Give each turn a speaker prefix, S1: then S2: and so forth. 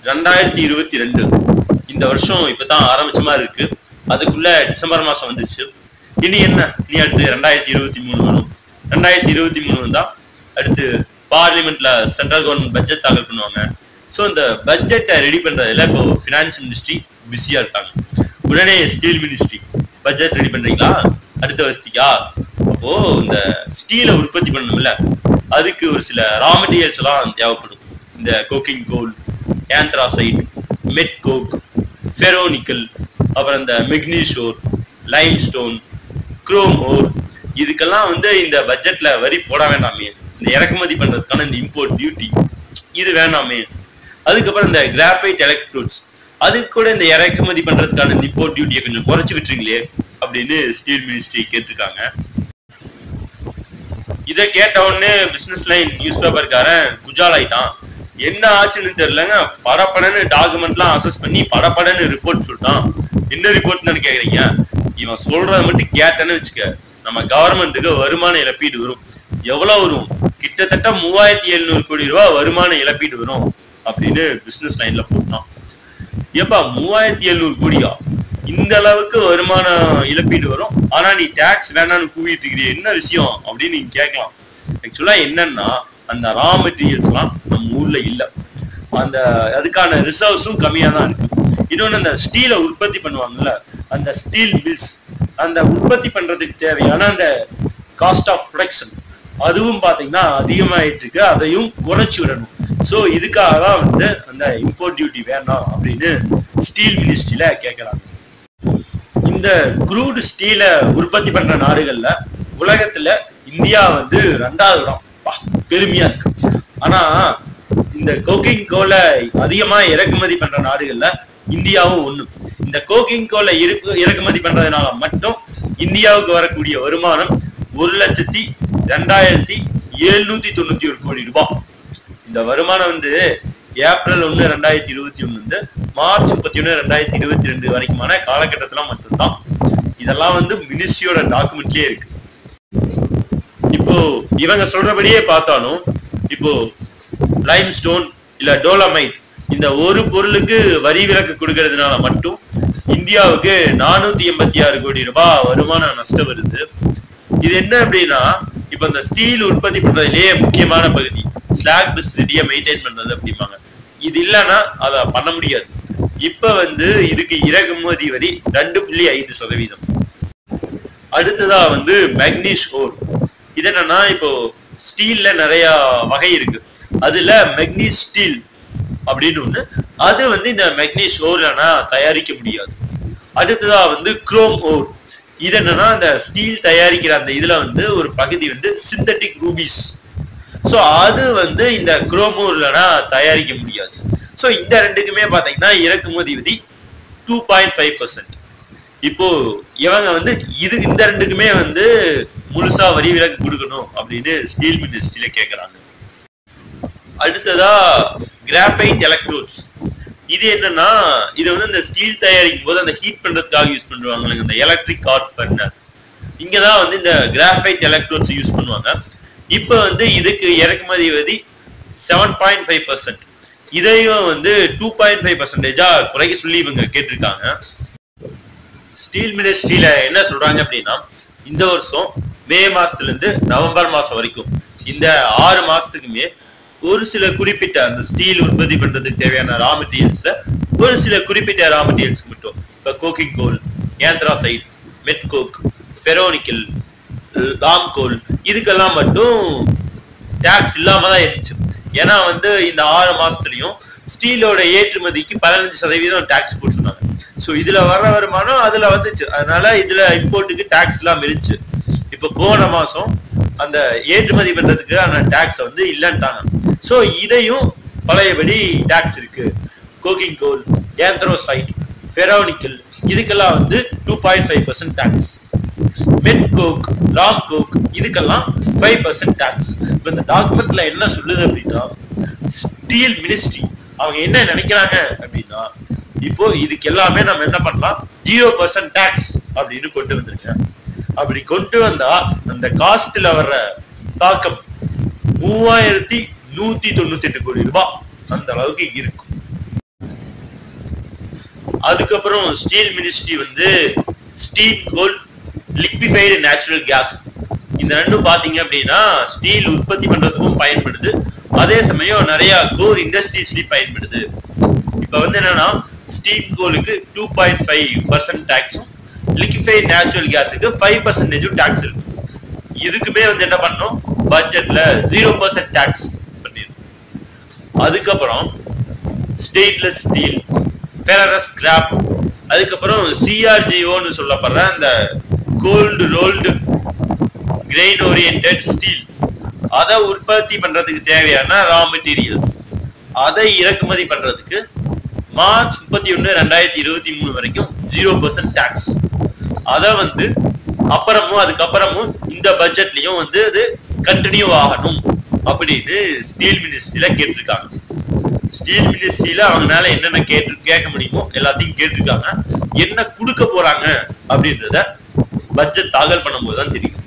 S1: ரெண்டாயிரத்தி இருபத்தி ரெண்டு இந்த வருஷம் இப்பதான் ஆரம்பிச்ச மாதிரி இருக்கு அதுக்குள்ள டிசம்பர் மாசம் வந்துச்சு இனி என்ன இனி அடுத்து ரெண்டாயிரத்தி இருபத்தி மூணு வரும் ரெண்டாயிரத்தி இருபத்தி மூணு வந்தா அடுத்து பார்லிமெண்ட்ல சென்ட்ரல் கவர்மெண்ட் பட்ஜெட் தாக்கல் பண்ணுவாங்க ஸோ இந்த பட்ஜெட்டை ரெடி பண்றதுல இப்போ ஃபினான்ஸ் மினிஸ்ட்ரி பிஸியா இருக்காங்க உடனே ஸ்டீல் மினிஸ்ட்ரி பட்ஜெட் ரெடி பண்றீங்களா அடுத்த வருஷத்துக்கா அப்போ இந்த ஸ்டீலை உற்பத்தி பண்ணணும்ல அதுக்கு ஒரு சில ரா மெட்டீரியல்ஸ் எல்லாம் தேவைப்படும் இந்த கோக்கிங் கோல் ஆந்த்ராசைட் மெட் கோக் ஃபெரோனிக்கல் அப்புறம் இந்த மெக்னீஷோர் லைம் ஸ்டோன் குரோம் ஓர் இதுக்கெல்லாம் வந்து இந்த பட்ஜெட்ல வரி போட வேண்டாமே இந்த இறக்குமதி பண்றதுக்கான இந்த இம்போர்ட் டியூட்டி இது வேணாமே அதுக்கப்புறம் இந்த கிராஃபைட் எலக்ட்ரோட்ஸ் அதுக்கு கூட இந்த இறக்குமதி பண்றதுக்கான இந்த இம்போர்ட் டியூட்டியை கொஞ்சம் குறைச்சு விட்டுறீங்களே அப்படின்னு ஸ்டீல் மினிஸ்ட்ரி கேட்டிருக்காங்க இதை கேட்ட உடனே பிசினஸ் லைன் நியூஸ் பேப்பர்காரன் குஜால் ஆயிட்டான் என்ன ஆச்சுன்னு தெரியலங்க படப்படன்னு டாக்குமெண்ட்லாம் அசஸ் பண்ணி படப்படன்னு ரிப்போர்ட் சொல்லிட்டான் என்ன ரிப்போர்ட்னு கேக்குறீங்க இவன் சொல்றத மட்டும் கேட்டேன்னு வச்சுக்க நம்ம கவர்மெண்ட்டுக்கு வருமான இழப்பீடு வரும் எவ்வளவு வரும் கிட்டத்தட்ட மூவாயிரத்தி எழுநூறு கோடி ரூபாய் வருமான இழப்பீடு வரும் அப்படின்னு பிசினஸ் லைன்ல போட்டான் ஏப்பா மூவாயிரத்தி எழுநூறு கோடியா இந்த அளவுக்கு வருமான இழப்பீடு வரும் ஆனா நீ டாக்ஸ் வேணாம்னு கூவிட்டு இருக்கிறீ என்ன விஷயம் அப்படின்னு நீங்க கேட்கலாம் ஆக்சுவலா என்னன்னா அந்த ரா மெட்டீரியல்ஸ் எல்லாம் நம்ம ஊர்ல இல்ல அந்த அதுக்கான ரிசர்வ்ஸும் கம்மியா தான் இருக்கு இன்னொன்னு அந்த ஸ்டீலை உற்பத்தி பண்ணுவாங்கல்ல அந்த ஸ்டீல் மில்ஸ் அந்த உற்பத்தி பண்றதுக்கு தேவையான அந்த காஸ்ட் ஆஃப் ப்ரொடக்ஷன் அதுவும் பாத்தீங்கன்னா அதிகமாயிட்டு இருக்கு அதையும் குறைச்சு விடணும் ஸோ இதுக்காக தான் வந்து அந்த இம்போர்ட் டியூட்டி வேணாம் அப்படின்னு ஸ்டீல் மினிஸ்ட்ரியில கேட்கறாங்க இந்த குரூட் ஸ்டீலை உற்பத்தி பண்ற நாடுகள்ல உலகத்துல இந்தியா வந்து ரெண்டாவது இடம் பா, பெருமையா இருக்கு ஆனா இந்த கோக்கிங் கோலை அதிகமா இறக்குமதி பண்ற நாடுகள்ல இந்தியாவும் ஒண்ணு இந்த கோக்கிங் கோலை இருக்கு இறக்குமதி பண்றதுனால மட்டும் இந்தியாவுக்கு வரக்கூடிய வருமானம் ஒரு லட்சத்தி ரெண்டாயிரத்தி எழுநூத்தி தொண்ணூத்தி ஒரு கோடி ரூபாய் இந்த வருமானம் வந்து ஏப்ரல் ஒன்று ரெண்டாயிரத்தி இருபத்தி ஒண்ணு வந்து மார்ச் முப்பத்தி ஒன்று ரெண்டாயிரத்தி இருபத்தி ரெண்டு வரைக்குமான காலகட்டத்துல மட்டும்தான் இதெல்லாம் வந்து மினிஸ்ட்ரியோட டாக்குமெண்ட்லயே இருக்கு இப்போ இவங்க சொல்றபடியே பார்த்தாலும் இப்போ லைம் ஸ்டோன் இல்ல டோலமைட் இந்த ஒரு பொருளுக்கு வரி விலக்கு கொடுக்கறதுனால மட்டும் இந்தியாவுக்கு நானூத்தி எண்பத்தி ஆறு கோடி ரூபாய் வருமான நஷ்டம் வருது இது என்ன அப்படின்னா இப்ப இந்த ஸ்டீல் உற்பத்தி பண்றதுலயே முக்கியமான பகுதி ஸ்லாக் பிசிட்டியை மெயின்டைன் பண்றது அப்படிம்பாங்க இது இல்லைன்னா அதை பண்ண முடியாது இப்ப வந்து இதுக்கு இறக்குமதி வரி ரெண்டு புள்ளி ஐந்து சதவீதம் அடுத்ததா வந்து மெக்னீஷ் ஓர் இது என்னன்னா இப்போ ஸ்டீல்ல நிறைய வகை இருக்கு அதுல மெக்னீஸ் ஸ்டீல் அப்படின்னு ஒண்ணு அது வந்து இந்த மெக்னீஷ் ஓர்லனா தயாரிக்க முடியாது அடுத்ததா வந்து குரோம் ஓர் இது என்னன்னா அந்த ஸ்டீல் தயாரிக்கிற அந்த இதுல வந்து ஒரு பகுதி வந்து சிந்தட்டிக் ரூபிஸ் ஸோ அது வந்து இந்த குரோமோர்லனா தயாரிக்க முடியாது ஸோ இந்த ரெண்டுக்குமே பார்த்தீங்கன்னா இறக்குமதி விதி டூ பாயிண்ட் ஃபைவ் பர்சன்ட் இப்போ இவங்க வந்து இது இந்த ரெண்டுக்குமே வந்து முழுசா வரி விலக்கு கொடுக்கணும் அப்படின்னு ஸ்டீல் மினிஸ்ட்ரியில கேட்குறாங்க அடுத்ததா கிராஃபைட் எலக்ட்ரோட்ஸ் இது என்னன்னா இது வந்து இந்த ஸ்டீல் தயாரிக்கும் போது அந்த ஹீட் பண்றதுக்காக யூஸ் பண்ணுவாங்க இந்த எலக்ட்ரிக் ஆர்ட் ஃபர்னஸ் இங்க தான் வந்து இந்த கிராஃபைட் எலக்ட்ரோட்ஸ் யூஸ் பண்ணுவாங்க இப்போ வந்து இதுக்கு இறக்குமதி வரி செவன் பாயிண்ட் ஃபைவ் பர்சன்ட் இதையும் வந்து டூ பாயிண்ட் ஃபைவ் பர்சன்டேஜா குறைக்க சொல்லி இவங்க கேட்டிருக்காங்க ஸ்டீல் மினிஸ்ட்ரியில என்ன சொல்றாங்க அப்படின்னா இந்த வருஷம் மே மாசத்துல இருந்து நவம்பர் மாசம் வரைக்கும் இந்த ஆறு மாசத்துக்குமே ஒரு சில குறிப்பிட்ட அந்த ஸ்டீல் உற்பத்தி பண்றதுக்கு தேவையான ரா மெட்டீரியல்ஸ்ல ஒரு சில குறிப்பிட்ட ரா மெட்டீரியல்ஸ்க்கு மட்டும் இப்போ கோக்கிங் கோல் ஏந்த்ராசைட் மெட்கோக் ஃபெரோனிக்கல் லாம்கோல் இதுக்கெல்லாம் மட்டும் டாக்ஸ் இல்லாம தான் இருந்துச்சு ஏன்னா வந்து இந்த ஆறு மாசத்துலயும் ஸ்டீலோட ஏற்றுமதிக்கு பதினஞ்சு சதவீதம் டாக்ஸ் போட்டுருந்தாங்க ஸோ இதுல வர வருமானம் அதுல வந்துச்சு அதனால இதுல இம்போர்ட்டுக்கு டாக்ஸ் எல்லாம் இருந்துச்சு இப்ப போன மாசம் அந்த ஏற்றுமதி பண்றதுக்கு அந்த டாக்ஸ் வந்து இல்லைன்ட்டாங்க ஸோ இதையும் பழையபடி டாக்ஸ் இருக்கு கோக்கிங் கோல் ஏந்த்ரோசைட் ஃபெரோனிக்கல் இதுக்கெல்லாம் வந்து two point five percent tax met coke ராம் கோக் இதுக்கெல்லாம் ஃபைவ் பர்சன்ட் டாக்ஸ் இப்போ இந்த டாக்குமெண்ட்ல என்ன சொல்லுது அப்படின்னா ஸ்டீல் மினிஸ்ட்ரி அவங்க என்ன நினைக்கிறாங்க அப்படின்னா இப்போ இதுக்கு எல்லாமே நம்ம என்ன பண்ணலாம் ஜீரோ பர்சன்ட் டாக்ஸ் அப்படின்னு கொண்டு வந்திருக்கேன் அப்படி கொண்டு வந்தா அந்த காஸ்ட்ல வர்ற தாக்கம் மூவாயிரத்தி நூத்தி தொண்ணூத்தி எட்டு கோடி ரூபாய் அந்த அளவுக்கு இருக்கும் அதுக்கப்புறம் ஸ்டீல் மினிஸ்ட்ரி வந்து steel coal liquefied natural gas இந்த ரெண்டும் பாத்தீங்க அப்படின்னா ஸ்டீல் உற்பத்தி பண்றதுக்கும் பயன்படுது அதே சமயம் நிறைய கோர் இண்டஸ்ட்ரீஸ்லயும் பயன்படுது இப்ப வந்து என்னன்னா ஸ்டீல் கோலுக்கு டூ பாயிண்ட் ஃபைவ் பர்சன்ட் டேக்ஸும் லிக்விஃபைட் நேச்சுரல் கேஸுக்கு ஃபைவ் பர்சன்டேஜும் டேக்ஸ் இருக்கு இதுக்குமே வந்து என்ன பண்ணோம் பட்ஜெட்ல ஜீரோ பர்சன்ட் டேக்ஸ் பண்ணிருக்கோம் அதுக்கப்புறம் ஸ்டெயின்லெஸ் ஸ்டீல் ஃபெரரஸ் ஸ்கிராப் அதுக்கப்புறம் சிஆர்ஜிஓன்னு சொல்லப்படுற அந்த cold rolled grain oriented steel அதை உற்பத்தி பண்றதுக்கு தேவையான ரா மெட்டீரியல்ஸ் அதை இறக்குமதி பண்றதுக்கு மார்ச் முப்பத்தி ஒன்று ரெண்டாயிரத்தி இருபத்தி மூணு வரைக்கும் ஜீரோ பர்சன்ட் டேக்ஸ் அதை வந்து அப்புறமும் அதுக்கப்புறமும் இந்த பட்ஜெட்லயும் வந்து அது கண்டினியூ ஆகணும் அப்படின்னு ஸ்டீல் மினிஸ்ட்ரியில கேட்டிருக்காங்க ஸ்டீல் மினிஸ்ட்ரியில அவங்களால என்னென்ன கேட்டு கேட்க முடியுமோ எல்லாத்தையும் கேட்டிருக்காங்க என்ன கொடுக்க போறாங்க அப்படின்றத பட்ஜெட் தாக்கல் பண்ணும்போது தான் தெரியும்